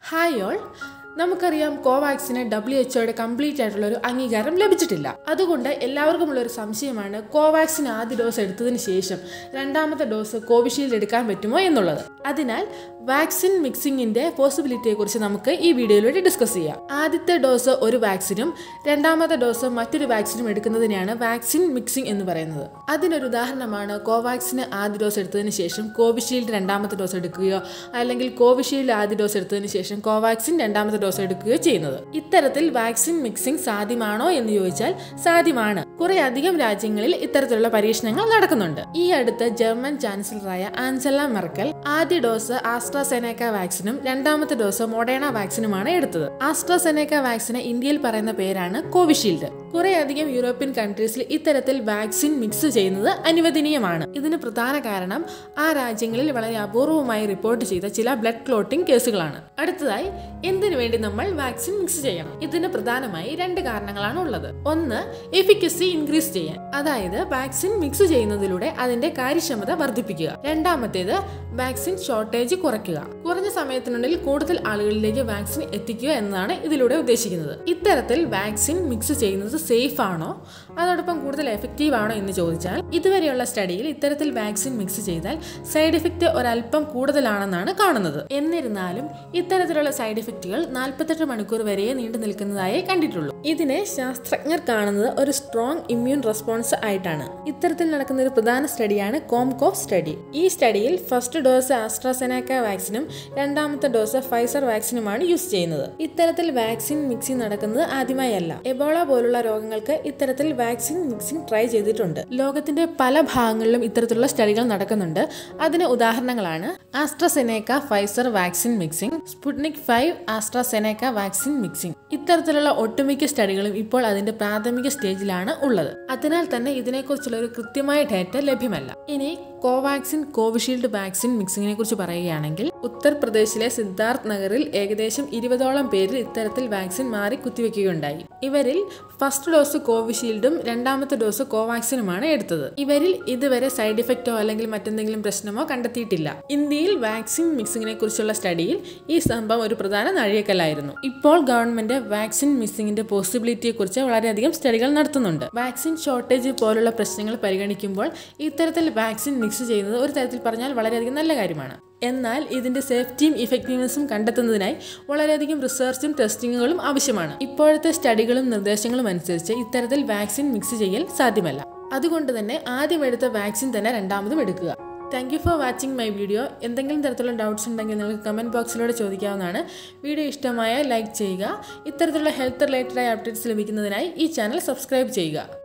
hi all നമുക്കറിയാം കോവാക്സിന് W എച്ച്ഒയുടെ complete ആയിട്ടുള്ള ഒരു അംഗീകാരം ലഭിച്ചിട്ടില്ല അതുകൊണ്ട് എല്ലാവർക്കുമുള്ള ഒരു സംശയമാണ് കോവാക്സിൻ ആദ്യ ഡോസ് എടുത്തതിന് ശേഷം രണ്ടാമത്തെ ഡോസ് കോവിഷീൽഡ് എടുക്കാൻ പറ്റുമോ എന്നുള്ളത് അതിനാൽ വാക്സിൻ മിക്സിംഗിന്റെ പോസിബിലിറ്റിയെ കുറിച്ച് നമുക്ക് ഈ വീഡിയോയിലൂടെ ഡിസ്കസ് ചെയ്യാം ആദ്യത്തെ ഡോസ് ഒരു വാക്സിനും രണ്ടാമത്തെ ഡോസ് മറ്റൊരു വാക്സിനും എടുക്കുന്നതിനെയാണ് വാക്സിൻ മിക്സിംഗ് എന്ന് പറയുന്നത് അതിനൊരു ഉദാഹരണമാണ് കോവാക്സിന് ആദ്യ ഡോസ് എടുത്തതിന് ശേഷം കോവിഷീൽഡ് രണ്ടാമത്തെ ഡോസ് എടുക്കുകയോ അല്ലെങ്കിൽ കോവിഷീൽഡ് ആദ്യ ഡോസ് എടുത്തതിന് ശേഷം കോവാക്സിൻ രണ്ടാമത്തെ ഡോസ് എടുക്കുകയോ ചെയ്യുന്നത് ഇത്തരത്തിൽ വാക്സിൻ മിക്സിംഗ് സാധ്യമാണോ എന്ന് ചോദിച്ചാൽ സാധ്യമാണ് കുറെ അധികം രാജ്യങ്ങളിൽ ഇത്തരത്തിലുള്ള പരീക്ഷണങ്ങൾ നടക്കുന്നുണ്ട് ഈ അടുത്ത് ജർമ്മൻ ചാൻസലറായ ആൻസല മെർക്കൽ ആദ്യ ഡോസ് ആസ്ട്രാസെനേക്ക വാക്സിനും രണ്ടാമത്തെ ഡോസ് മൊഡേണ വാക്സിനുമാണ് എടുത്തത് ആസ്ട്രാസെനേക്ക വാക്സിന് ഇന്ത്യയിൽ പറയുന്ന പേരാണ് കോവിഷീൽഡ് കുറെ അധികം യൂറോപ്യൻ കൺട്രീസിൽ ഇത്തരത്തിൽ വാക്സിൻ മിക്സ് ചെയ്യുന്നത് അനുവദനീയമാണ് ഇതിന് പ്രധാന കാരണം ആ രാജ്യങ്ങളിൽ വളരെ അപൂർവമായി റിപ്പോർട്ട് ചെയ്ത ചില ബ്ലഡ് ക്ലോട്ടിംഗ് കേസുകളാണ് അടുത്തതായി എന്തിനു വേണ്ടി നമ്മൾ വാക്സിൻ മിക്സ് ചെയ്യണം ഇതിന് പ്രധാനമായി രണ്ട് കാരണങ്ങളാണ് ഉള്ളത് ഒന്ന് എഫിക്കസി ഇൻക്രീസ് ചെയ്യാൻ അതായത് വാക്സിൻ മിക്സ് ചെയ്യുന്നതിലൂടെ അതിന്റെ കാര്യക്ഷമത വർദ്ധിപ്പിക്കുക രണ്ടാമത്തേത് വാക്സിൻ ഷോർട്ടേജ് കുറയ്ക്കുക കുറഞ്ഞ സമയത്തിനുള്ളിൽ കൂടുതൽ ആളുകളിലേക്ക് വാക്സിൻ എത്തിക്കുക എന്നതാണ് ഇതിലൂടെ ഉദ്ദേശിക്കുന്നത് ഇത്തരത്തിൽ വാക്സിൻ മിക്സ് ചെയ്യുന്നത് സേഫ് ആണോ അതോടൊപ്പം കൂടുതൽ എഫക്റ്റീവ് ആണോ എന്ന് ചോദിച്ചാൽ ഇതുവരെയുള്ള സ്റ്റഡിയിൽ ഇത്തരത്തിൽ വാക്സിൻ മിക്സ് ചെയ്താൽ സൈഡ് എഫക്റ്റ് ഒരല്പം കൂടുതലാണെന്നാണ് കാണുന്നത് എന്നിരുന്നാലും ഇത്തരത്തിലുള്ള സൈഡ് എഫക്റ്റുകൾ നാൽപ്പത്തെട്ട് മണിക്കൂർ വരെ നീണ്ടു നിൽക്കുന്നതായി കണ്ടിട്ടുള്ളൂ ഇതിനെ ശാസ്ത്രജ്ഞർ കാണുന്നത് ഒരു സ്ട്രോങ് ഇമ്മ്യൂൺ റെസ്പോൺസ് ആയിട്ടാണ് ഇത്തരത്തിൽ നടക്കുന്ന ഒരു പ്രധാന സ്റ്റഡിയാണ് കോംകോഫ് സ്റ്റഡി ഈ സ്റ്റഡിയിൽ ഫസ്റ്റ് ഡോസ് ആസ്ട്രാസെനാക്ക വാക്സിനും രണ്ടാമത്തെ ഡോസ് ഫൈസർ വാക്സിനുമാണ് യൂസ് ചെയ്യുന്നത് ഇത്തരത്തിൽ വാക്സിൻ മിക്സിംഗ് നടക്കുന്നത് ആദ്യമായല്ല എബോള പോലുള്ള രോഗങ്ങൾക്ക് ഇത്തരത്തിൽ വാക്സിൻ മിക്സിംഗ് ട്രൈ ചെയ്തിട്ടുണ്ട് ലോകത്തിന്റെ പല ഭാഗങ്ങളിലും ഇത്തരത്തിലുള്ള സ്റ്റഡികൾ നടക്കുന്നുണ്ട് അതിന് ഉദാഹരണങ്ങളാണ് AstraZeneca Pfizer vaccine mixing Sputnik five AstraZeneca vaccine mixing ഇത്തരത്തിലുള്ള ഒട്ടുമിക്ക സ്റ്റഡികളും ഇപ്പോൾ അതിന്റെ പ്രാഥമിക സ്റ്റേജിലാണ് ഉള്ളത് അതിനാൽ തന്നെ ഇതിനെക്കുറിച്ചുള്ള ഒരു കൃത്യമായ ഡേറ്റ ലഭ്യമല്ല ഇനി കോവാക്സിൻ കോവിഷീൽഡ് വാക്സിൻ മിക്സിങ്ങിനെ കുറിച്ച് പറയുകയാണെങ്കിൽ ഉത്തർപ്രദേശിലെ സിദ്ധാർത്ഥ് നഗറിൽ ഏകദേശം ഇരുപതോളം പേരിൽ ഇത്തരത്തിൽ വാക്സിൻ മാറി കുത്തിവെക്കുകയുണ്ടായി ഇവരിൽ ഫസ്റ്റ് ഡോസ് കോവിഷീൽഡും രണ്ടാമത്തെ ഡോസ് കോവാക്സിനുമാണ് എടുത്തത് ഇവരിൽ ഇതുവരെ സൈഡ് ഇഫക്റ്റോ അല്ലെങ്കിൽ മറ്റെന്തെങ്കിലും പ്രശ്നമോ കണ്ടെത്തിയിട്ടില്ല ഇന്ത്യയിൽ വാക്സിൻ മിക്സിങ്ങിനെ കുറിച്ചുള്ള സ്റ്റഡിയിൽ ഈ സംഭവം ഒരു പ്രധാന നാഴികക്കല്ലായിരുന്നു ഇപ്പോൾ ഗവൺമെന്റ് വാക്സിൻ മിക്സിങ്ങിന്റെ പോസിബിലിറ്റിയെ കുറിച്ച് വളരെയധികം സ്റ്റഡികൾ നടത്തുന്നുണ്ട് വാക്സിൻ ഷോർട്ടേജ് പോലുള്ള പ്രശ്നങ്ങൾ പരിഗണിക്കുമ്പോൾ ഇത്തരത്തിൽ വാക്സിൻ മിക്സ് ചെയ്യുന്നത് ഒരു തരത്തിൽ പറഞ്ഞാൽ വളരെയധികം നല്ല കാര്യമാണ് എന്നാൽ ഇതിന്റെ സേഫ്റ്റിയും ഇഫക്റ്റീവ്നെസ്സും കണ്ടെത്തുന്നതിനായി വളരെയധികം റിസർച്ചും ടെസ്റ്റിങ്ങുകളും ആവശ്യമാണ് ഇപ്പോഴത്തെ സ്റ്റഡികളും നിർദ്ദേശങ്ങളും അനുസരിച്ച് ഇത്തരത്തിൽ വാക്സിൻ മിക്സ് ചെയ്യൽ സാധ്യമല്ല അതുകൊണ്ട് തന്നെ ആദ്യം എടുത്ത വാക്സിൻ തന്നെ രണ്ടാമതും എടുക്കുക thank you for watching my video എന്തെങ്കിലും തരത്തിലുള്ള ഡൗട്ട്സ് ഉണ്ടെങ്കിൽ നിങ്ങൾക്ക് കമൻറ്റ് ബോക്സിലൂടെ ചോദിക്കാവുന്നതാണ് വീഡിയോ ഇഷ്ടമായ ലൈക്ക് ചെയ്യുക ഇത്തരത്തിലുള്ള ഹെൽത്ത് റിലേറ്റഡ് ആയ അപ്ഡേറ്റ്സ് ലഭിക്കുന്നതിനായി ഈ ചാനൽ സബ്സ്ക്രൈബ് ചെയ്യുക